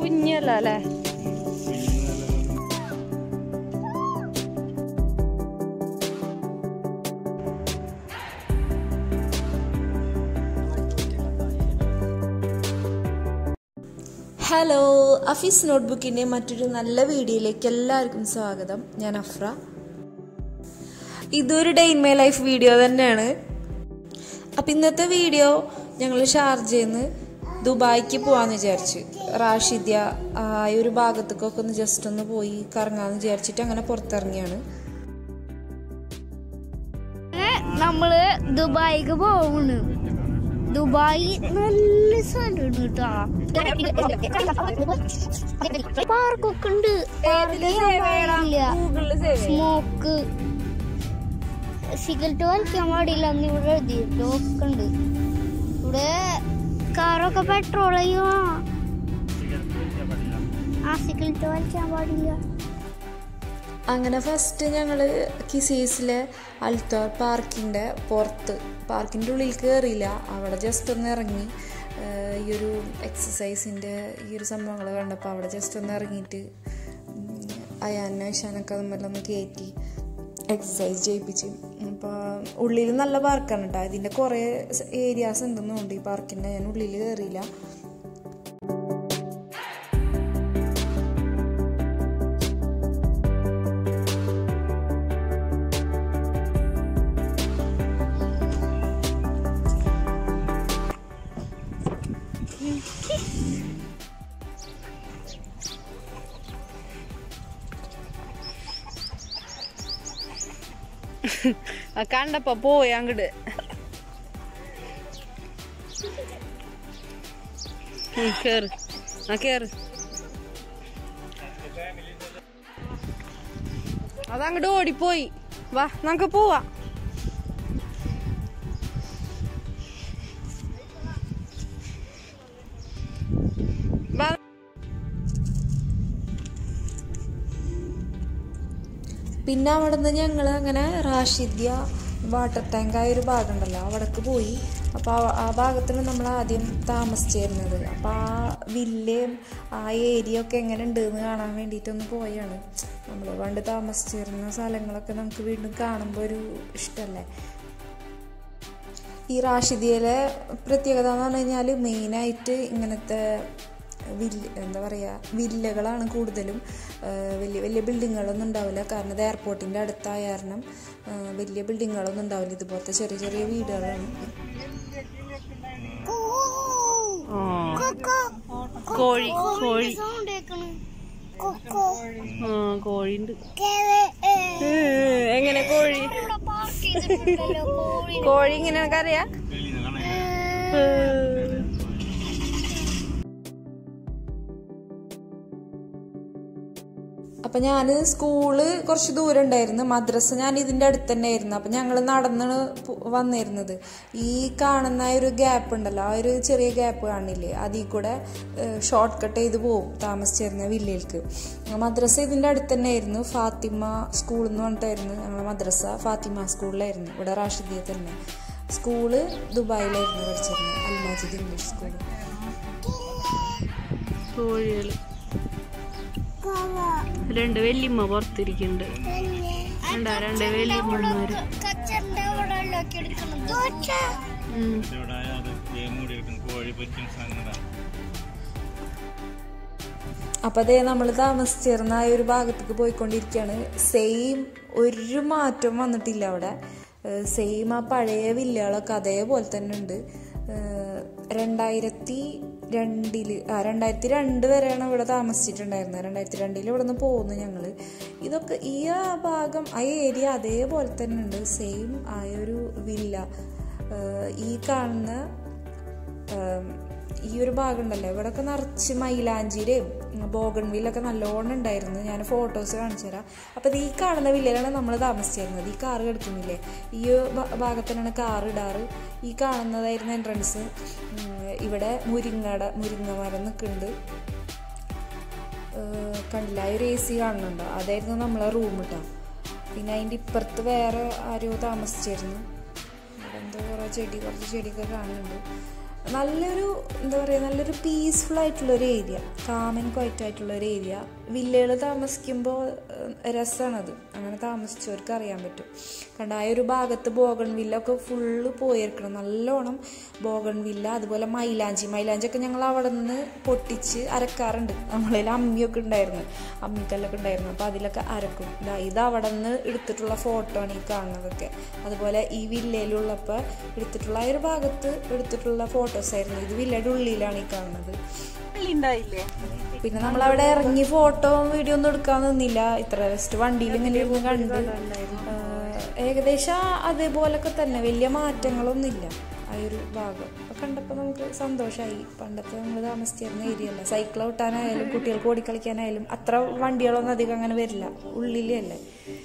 കുഞ്ഞല്ല അല്ലേ ഹലോ അഫീസ് നോട്ട്ബുക്കിൻ്റെ മറ്റൊരു നല്ല വീഡിയോയിലേക്ക് എല്ലാവർക്കും സ്വാഗതം ഞാൻ അഫ്ര ഇതൊരു day in my life video തന്നെയാണ് അപ്പം ഇന്നത്തെ വീഡിയോ ഞങ്ങൾ ഷാർജയിൽ നിന്ന് ദുബായിക്ക് പോകാമെന്ന് വിചാരിച്ചു റാഷിദ്യ ആ ഒരു ഭാഗത്തേക്കൊക്കെ ഒന്ന് ജസ്റ്റ് ഒന്ന് പോയി കറങ്ങാമെന്ന് വിചാരിച്ചിട്ട് അങ്ങനെ പുറത്തിറങ്ങിയാണ് നമ്മള് ദുബായിക്ക് പോവുന്നു ദുബായി നല്ല സ്ഥലമാണ് കേട്ടോ പാർക്കൊക്കെ ഉണ്ട് സ്മോക്ക് സിഗരറ്റ് വലിക്കാൻ പാടില്ല എന്ന് ഇവിടെ എഴുതിയിട്ടൊക്കെ ഉണ്ട് ഇവിടെ കാറൊക്കെ പെട്രോൾ അയ്യോ ആ സിഗരറ്റ് വലിക്കാൻ പാടില്ല അങ്ങനെ ഫസ്റ്റ് ഞങ്ങൾ കിസീസിലെ അൽത്തോർ പാർക്കിൻ്റെ പുറത്ത് പാർക്കിൻ്റെ ഉള്ളിൽ കയറിയില്ല അവിടെ ജസ്റ്റ് ഒന്ന് ഇറങ്ങി ഏഹ് ഈ ഒരു എക്സസൈസിൻ്റെ ഈ ഒരു സംഭവങ്ങൾ കണ്ടപ്പോൾ അവിടെ ജസ്റ്റ് ഒന്ന് ഇറങ്ങിയിട്ട് അയാനെ ഇഷാനൊക്കെ തമ്മിലൊന്ന് കയറ്റി എക്സസൈസ് ചെയ്യിപ്പിച്ച് അപ്പോൾ ഉള്ളിൽ നല്ല പാർക്കാണ് കേട്ടോ ഇതിൻ്റെ കുറേ ഏരിയാസ് ഉണ്ടെന്നുണ്ട് ഈ പാർക്കിൻ്റെ ഞാൻ ഉള്ളിൽ കയറിയില്ല ആ കണ്ടപ്പോ പോയി അങ്ങട് ഉം, കേറ് ആ കേറ് അതങ്ങട് ഓടിപ്പോയി വാ നമുക്ക് പോവാ വാ പിന്നെ അവിടെ നിന്ന് ഞങ്ങൾ അങ്ങനെ റാഷിദ്യ വാട്ടർ ടാങ്ക് ആയ ഒരു ഭാഗം ഉണ്ടല്ലോ അവിടേക്ക് പോയി അപ്പോൾ ആ- ആ ഭാഗത്താണ് നമ്മൾ ആദ്യം താമസിച്ചിരുന്നത് അപ്പോൾ ആ വില്ലയും ആ ഏരിയ ഒക്കെ എങ്ങനെ ഉണ്ടെന്ന് കാണാൻ വേണ്ടിയിട്ടൊന്ന് പോയാണ് നമ്മൾ പണ്ട് താമസിച്ചിരുന്ന സ്ഥലങ്ങളൊക്കെ നമുക്ക് വീണ്ടും കാണുമ്പോൾ ഒരു ഇഷ്ടമല്ലേ ഈ റാഷിദിയയിലെ പ്രത്യേകത എന്ന് പറഞ്ഞു കഴിഞ്ഞാൽ മെയിനായിട്ട് ഇങ്ങനത്തെ വില്ല എന്താ പറയുക വില്ലകളാണ് കൂടുതലും ആ, വലിയ വലിയ ബിൽഡിങ്ങുകളൊന്നും ഉണ്ടാവില്ല കാരണം ഇത് എയർപോർട്ടിൻ്റെ അടുത്തായ കാരണം ആ, വലിയ ബിൽഡിങ്ങുകളൊന്നും ഉണ്ടാവില്ല ഇതുപോലത്തെ ചെറിയ ചെറിയ വീടുകളാണ് കോഴി കോഴി സൗണ്ട് കേൾക്കണ് കൊക്കോ ആ കോഴിണ്ട് കേവേ എങ്ങനെ കോഴി ഇവിടെ പാർക്ക് ചെയ്തിട്ടുണ്ടല്ലോ കോഴി കോഴി ഇങ്ങനെ അറിയാ അപ്പം ഞാൻ സ്കൂള് കുറച്ച് ദൂരം ഉണ്ടായിരുന്നു മദ്രസ ഞാൻ ഇതിൻ്റെ അടുത്ത് തന്നെ ആയിരുന്നു അപ്പം ഞങ്ങൾ നടന്നാണ് പോ- വന്നിരുന്നത് ഈ കാണുന്ന ആ ഒരു ഗ്യാപ്പ് ഉണ്ടല്ലോ ആ ഒരു ചെറിയ ഗ്യാപ്പ് കാണില്ലേ അതിൽ കൂടെ ഷോർട്ട് കട്ട് ചെയ്ത് പോവും താമസിച്ചിരുന്ന വില്ലേക്ക് മദ്രസ ഇതിൻ്റെ അടുത്ത് തന്നെ ആയിരുന്നു ഫാത്തിമ സ്കൂൾ എന്ന് പറഞ്ഞിട്ടായിരുന്നു ഞങ്ങളെ മദ്രസ ഫാത്തിമ സ്കൂളിലായിരുന്നു ഇവിടെ റാഷിദിയ തന്നെ സ്കൂള് ദുബായിലായിരുന്നു പഠിച്ചിരുന്നത് അൽമാജിദ് ഇംഗ്ലീഷ് സ്കൂൾ കോഴികള് രണ്ട് വല്യമ്മ പുറത്തിരിക്കുന്നുണ്ട് കണ്ടാ രണ്ട് വല്യമ്മമാര് കച്ചറിന്റെ അവിടെ ഉണ്ടാക്കി എടുക്കണം ഉം. കോഴി പറ്റും സാധനങ്ങളാണ് അപ്പം അതേ നമ്മൾ താമസിച്ചിരുന്ന ആ ഒരു ഭാഗത്തേക്ക് പോയിക്കൊണ്ടിരിക്കുകയാണ് സെയിം ഒരു മാറ്റം വന്നിട്ടില്ല അവിടെ സെയിം ആ പഴയ വില്ലകളൊക്കെ അതേപോലെ തന്നെ ഉണ്ട് ഏഹ് രണ്ടായിരത്തി രണ്ടില് ആ രണ്ടായിരത്തി രണ്ട് വരെയാണ് ഇവിടെ താമസിച്ചിട്ടുണ്ടായിരുന്നത് രണ്ടായിരത്തി രണ്ടിൽ ഇവിടെ നിന്ന് പോകുന്നു ഞങ്ങൾ ഇതൊക്കെ ഈ ആ ഭാഗം ആ ഏരിയ അതേപോലെ തന്നെ ഉണ്ട് സെയിം ആയൊരു വില്ല ഏഹ് ഈ കാണുന്ന ഉം, ഈ ഒരു ഭാഗം ഉണ്ടല്ലോ ഇവിടെയൊക്കെ നിറച്ച് മൈലാഞ്ചിരയും ബോഗൺ വില്ലൊക്കെ നല്ലോണം ഉണ്ടായിരുന്നു ഞാൻ ഫോട്ടോസ് കാണിച്ചു തരാം അപ്പം ഇത് ഈ കാണുന്ന വില്ലയിലാണ് നമ്മൾ താമസിച്ചിരുന്നത് ഈ കാറ് കിടക്കുന്നില്ലേ ഈ ഭ- ഭാഗത്തിനാണ് കാറ് ഇടാറ് ഈ കാണുന്നതായിരുന്നു എൻട്രൻസ് ഇവിടെ മുരിങ്ങട മുരിങ്ങ മരം നിൽക്കുന്നുണ്ട് ഏഹ് കണ്ടില്ല ആ ഒരു എ സി കാണുന്നുണ്ടോ അതായിരുന്നു നമ്മളെ റൂം കേട്ടോ പിന്നെ അതിൻ്റെ ഇപ്പുറത്ത് വേറെ ആരോ താമസിച്ചിരുന്നു ഇവിടെ എന്തോ കുറേ ചെടി കുറച്ച് ചെടിയൊക്കെ കാണുന്നുണ്ട് നല്ലൊരു എന്താ പറയുക നല്ലൊരു പീസ്ഫുൾ ആയിട്ടുള്ള ഒരു ഏരിയ കാമൻ ക്വൈറ്റ് ആയിട്ടുള്ള ഒരു ഏരിയ വില്ലകൾ താമസിക്കുമ്പോൾ രസമാണത് അങ്ങനെ താമസിച്ചവർക്ക് അറിയാൻ പറ്റും കണ്ട ആ ഒരു ഭാഗത്ത് ബോഗൺ വില്ല ഒക്കെ ഫുള്ള് പോയിരിക്കണം നല്ലോണം ബോഗൺ വില്ല അതുപോലെ മൈലാഞ്ചി മൈലാഞ്ചി ഒക്കെ ഞങ്ങൾ അവിടെ നിന്ന് പൊട്ടിച്ച് അരക്കാറുണ്ട് നമ്മളിൽ അമ്മിയൊക്കെ ഉണ്ടായിരുന്നു അമ്മിക്കല്ലൊക്കെ ഉണ്ടായിരുന്നു അപ്പോൾ അതിലൊക്കെ അരക്കും ദാ ഇത് അവിടെ നിന്ന് എടുത്തിട്ടുള്ള ഫോട്ടോ ആണ് ഈ കാണുന്നതൊക്കെ അതുപോലെ ഈ വില്ലയിലുള്ളപ്പോൾ എടുത്തിട്ടുള്ള ആ ഒരു ഭാഗത്ത് എടുത്തിട്ടുള്ള ഫോട്ടോസ് ആയിരുന്നു ഇത് വില്ലയുടെ ഉള്ളിലാണ് ഈ കാണുന്നത് പിന്നെ നമ്മൾ അവിടെ ഇറങ്ങി ഫോട്ടോ വീഡിയോ ഒന്നും എടുക്കാൻ നിന്നില്ല ഇത്ര ജസ്റ്റ് വണ്ടിയിൽ ഇങ്ങനെ ഇരുന്ന് കണ്ട് ആഹ് ഏകദേശം അതേപോലൊക്കെ തന്നെ വലിയ മാറ്റങ്ങളൊന്നുമില്ല ആ ഒരു ഭാഗം അപ്പൊ കണ്ടപ്പോൾ നമുക്ക് സന്തോഷമായി പണ്ടത്തെ നമ്മൾ താമസിച്ചിരുന്ന ഏരിയ അല്ല സൈക്കിൾ ഓട്ടാനായാലും കുട്ടികൾക്ക് ഓടിക്കളിക്കാനായാലും അത്ര വണ്ടികളൊന്നും അധികം അങ്ങനെ വരില്ല ഉള്ളിലല്ലേ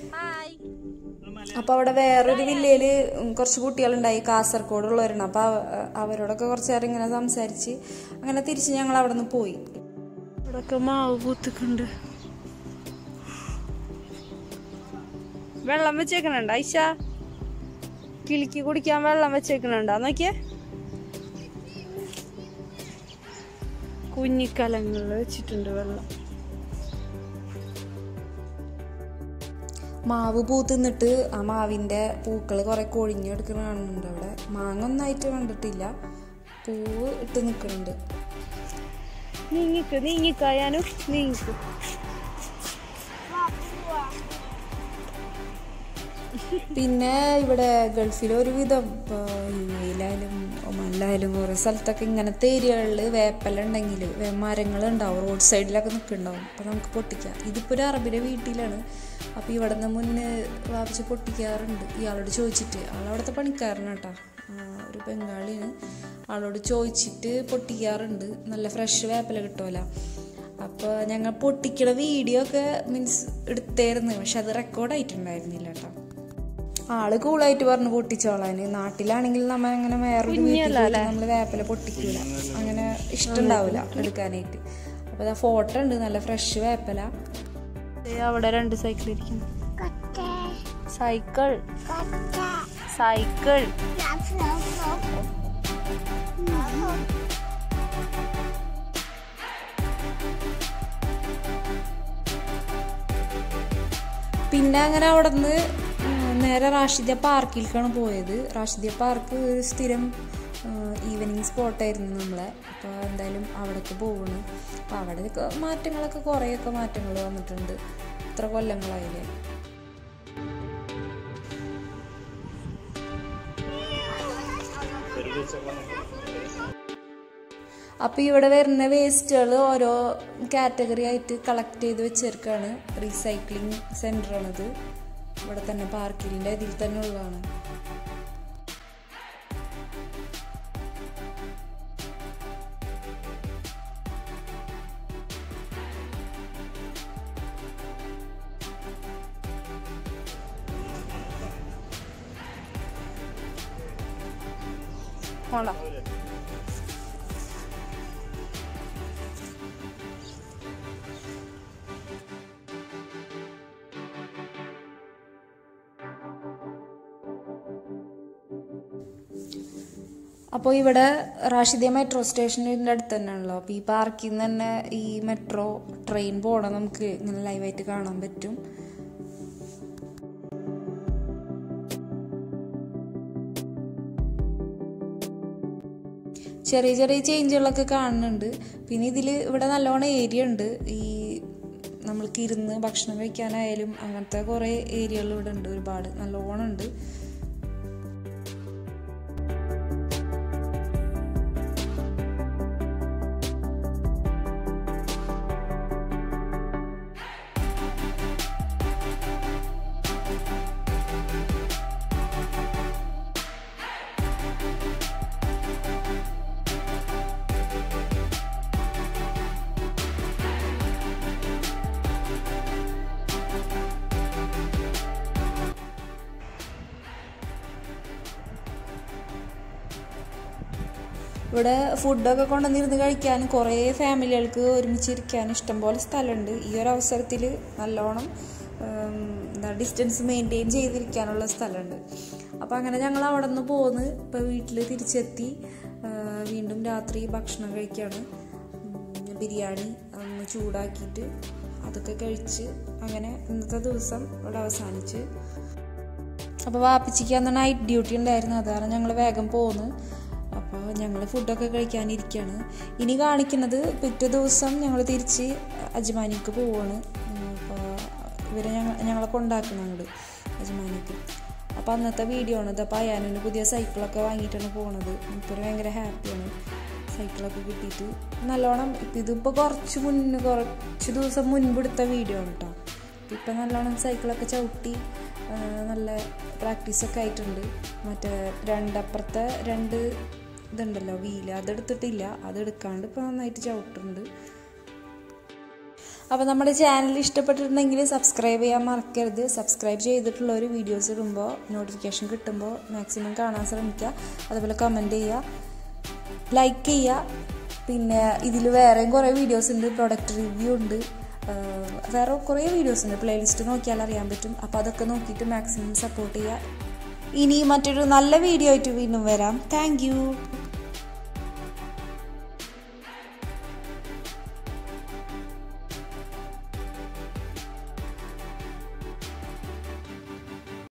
അപ്പൊ അവിടെ വേറൊരു വില്ലയില് കുറച്ച് കുട്ടികളുണ്ടായി കാസർഗോഡുള്ളവരാണ് അപ്പൊ അവ- അവരോടൊക്കെ കുറച്ച് നേരം ഇങ്ങനെ സംസാരിച്ച് അങ്ങനെ തിരിച്ച് ഞങ്ങൾ അവിടെ നിന്ന് പോയി ഇവിടൊക്കെ മാവ് പൂത്തിക്കുണ്ട് വെള്ളം വെച്ചേക്കണുണ്ട് ഐഷ കിളിക്ക് കുടിക്കാൻ വെള്ളം വെച്ചേക്കണുണ്ടോ നോക്കിയേ കുഞ്ഞിക്കലങ്ങളിൽ വെച്ചിട്ടുണ്ട് വെള്ളം മാവ് പൂ തിന്നിട്ട് ആ മാവിന്റെ പൂക്കൾ കുറെ കൊഴിഞ്ഞെടുക്കുന്ന കാണുന്നുണ്ട് അവിടെ മാങ്ങ ഒന്നായിട്ട് കണ്ടിട്ടില്ല പൂവ് ഇട്ട് നിൽക്കുന്നുണ്ട് നീങ്ങിക്ക് നീങ്ങിക്കായാനും നീങ്ങിക്ക് പിന്നെ ഇവിടെ ഗൾഫിൽ ഒരുവിധം ഇപ്പോൾ യു എയിലായാലും ഒമാനിലായാലും കുറേ സ്ഥലത്തൊക്കെ ഇങ്ങനത്തെ ഏരിയകളിൽ വേപ്പല ഉണ്ടെങ്കിൽ മരങ്ങൾ ഉണ്ടാവും റോഡ് സൈഡിലൊക്കെ നിൽക്കുന്നുണ്ടാവും അപ്പോൾ നമുക്ക് പൊട്ടിക്കാം ഇതിപ്പോൾ ഒരു അറബിയുടെ വീട്ടിലാണ് അപ്പോൾ ഇവിടെ നിന്ന് മുന്നേ വാപ്പിച്ച് പൊട്ടിക്കാറുണ്ട് ഇയാളോട് ചോദിച്ചിട്ട് ആളവിടുത്തെ പണിക്കാരനാണ് കേട്ടോ ഒരു ബംഗാളിയാണ് ആളോട് ചോദിച്ചിട്ട് പൊട്ടിക്കാറുണ്ട് നല്ല ഫ്രഷ് വേപ്പല കിട്ടുമല്ലോ അപ്പോൾ ഞങ്ങൾ പൊട്ടിക്കണ വീഡിയോ ഒക്കെ മീൻസ് എടുത്തായിരുന്നു പക്ഷെ അത് റെക്കോർഡായിട്ടുണ്ടായിരുന്നില്ല കേട്ടോ ആള് കൂളായിട്ട് പറഞ്ഞു പൊട്ടിച്ചോളാന് നാട്ടിലാണെങ്കിൽ നമ്മ അങ്ങനെ വേറൊരു നമ്മൾ വേപ്പില പൊട്ടിക്കൂല അങ്ങനെ ഇഷ്ടണ്ടാവില്ല എടുക്കാനായിട്ട് അപ്പൊ ഇതാ ഫോട്ടോ ഉണ്ട് നല്ല ഫ്രഷ് വേപ്പില ദേ അവിടെ രണ്ട് സൈക്കിൾ ഇരിക്കുന്നു സൈക്കിൾ സൈക്കിൾ പിന്നെ അങ്ങനെ അവിടെ നിന്ന് നേരെ റാഷിദ്യ പാർക്കിലേക്കാണ് പോയത് റാഷിദ്യ പാർക്ക് ഒരു സ്ഥിരം ഈവനിങ് സ്പോട്ടായിരുന്നു നമ്മളെ അപ്പോൾ എന്തായാലും അവിടേക്ക് പോകണം അപ്പോൾ അവിടെയൊക്കെ മാറ്റങ്ങളൊക്കെ കുറേയൊക്കെ മാറ്റങ്ങൾ വന്നിട്ടുണ്ട് ഇത്ര കൊല്ലങ്ങളായില്ലേ അപ്പോൾ ഇവിടെ വരുന്ന വേസ്റ്റുകൾ ഓരോ കാറ്റഗറി ആയിട്ട് കളക്ട് ചെയ്ത് വെച്ചേർക്കാണ് റീസൈക്ലിംഗ് സെൻ്ററാണിത് ഇവിടെ തന്നെ പാർക്കിങ്ങിൻ്റെ ഇതിൽ തന്നെ ഉള്ളതാണ് പോണ്ട അപ്പോൾ ഇവിടെ റാഷിദിയ മെട്രോ സ്റ്റേഷനിൻ്റെ അടുത്ത് തന്നെയാണല്ലോ അപ്പോൾ ഈ പാർക്കിൽ നിന്ന് തന്നെ ഈ മെട്രോ ട്രെയിൻ പോകണം നമുക്ക് ഇങ്ങനെ ലൈവായിട്ട് കാണാൻ പറ്റും ചെറിയ ചെറിയ ചേഞ്ചുകളൊക്കെ കാണുന്നുണ്ട് പിന്നെ ഇതിൽ ഇവിടെ നല്ലോണം ഏരിയ ഉണ്ട് ഈ നമ്മൾക്ക് ഇരുന്ന് ഭക്ഷണം കഴിക്കാനായാലും അങ്ങനത്തെ കുറേ ഏരിയകൾ ഇവിടെ ഉണ്ട് ഒരുപാട് നല്ലോണം ഉണ്ട് ഇവിടെ ഫുഡൊക്കെ കൊണ്ടുവന്നിരുന്ന് കഴിക്കാൻ കുറേ ഫാമിലികൾക്ക് ഒരുമിച്ചിരിക്കാൻ ഇഷ്ടംപോലെ സ്ഥലമുണ്ട് ഈ ഒരു അവസരത്തിൽ നല്ലോണം ഉം, എന്താ ഡിസ്റ്റൻസ് മെയിൻറ്റെയിൻ ചെയ്തിരിക്കാനുള്ള സ്ഥലമുണ്ട് അപ്പോൾ അങ്ങനെ ഞങ്ങൾ അവിടെ നിന്ന് പോന്ന് ഇപ്പോൾ വീട്ടിൽ തിരിച്ചെത്തി ആ, വീണ്ടും രാത്രി ഭക്ഷണം കഴിക്കുകയാണ് ഉം, ബിരിയാണി ഒന്ന് ചൂടാക്കിയിട്ട് അതൊക്കെ കഴിച്ച് അങ്ങനെ ഇന്നത്തെ ദിവസം ഇവിടെ അവസാനിച്ച് അപ്പോൾ വാപ്പിച്ചിക്ക് അന്ന് നൈറ്റ് ഡ്യൂട്ടി ഉണ്ടായിരുന്നു അതാണ് ഞങ്ങൾ വേഗം പോന്ന് അപ്പോൾ ഞങ്ങൾ ഫുഡൊക്കെ കഴിക്കാനിരിക്കുകയാണ് ഇനി കാണിക്കുന്നത് പിറ്റേ ദിവസം ഞങ്ങൾ തിരിച്ച് അജ്മാനിക്ക് പോവാണ് അപ്പോൾ ഇവരെ ഞങ്ങൾ ഞങ്ങളെ കൊണ്ടാക്കണം അങ്ങോട്ട് അജ്മാനിക്ക് അപ്പോൾ അന്നത്തെ വീഡിയോ ആണ് ഇതപ്പോൾ അയാനുവിന് പുതിയ സൈക്കിളൊക്കെ വാങ്ങിയിട്ടാണ് പോണത് ഇപ്പോൾ ഭയങ്കര ഹാപ്പിയാണ് സൈക്കിളൊക്കെ കിട്ടിയിട്ട് നല്ലോണം ഇതിപ്പോൾ കുറച്ച് മുന്നേ കുറച്ച് ദിവസം മുൻപ് എടുത്ത വീഡിയോ ആണ് കേട്ടോ ഇപ്പം നല്ലോണം സൈക്കിളൊക്കെ ചവിട്ടി ആ, നല്ല പ്രാക്ടീസൊക്കെ ആയിട്ടുണ്ട് മറ്റേ രണ്ടപ്പുറത്തെ രണ്ട് ഇതുണ്ടല്ലോ വീല് അതെടുത്തിട്ടില്ല അതെടുക്കാണ്ട് ഇപ്പോൾ നന്നായിട്ട് ചവിട്ടുന്നുണ്ട് അപ്പോൾ നമ്മുടെ ചാനൽ ഇഷ്ടപ്പെട്ടിട്ടുണ്ടെങ്കിൽ സബ്സ്ക്രൈബ് ചെയ്യാൻ മറക്കരുത് സബ്സ്ക്രൈബ് ചെയ്തിട്ടുള്ള ഒരു വീഡിയോസ് ഇടുമ്പോൾ നോട്ടിഫിക്കേഷൻ കിട്ടുമ്പോൾ മാക്സിമം കാണാൻ ശ്രമിക്കുക അതുപോലെ കമൻറ്റ് ചെയ്യുക ലൈക്ക് ചെയ്യുക പിന്നെ ഇതിൽ വേറെയും കുറേ വീഡിയോസ് ഉണ്ട് പ്രൊഡക്റ്റ് റിവ്യൂ ഉണ്ട് ആഹ് വേറെ കുറേ വീഡിയോസ് ഉണ്ട് പ്ലേലിസ്റ്റ് നോക്കിയാൽ അറിയാൻ പറ്റും അപ്പോൾ അതൊക്കെ നോക്കിയിട്ട് മാക്സിമം സപ്പോർട്ട് ചെയ്യുക ഇനി മറ്റൊരു നല്ല വീഡിയോ ആയിട്ട് വീണ്ടും വരാം താങ്ക്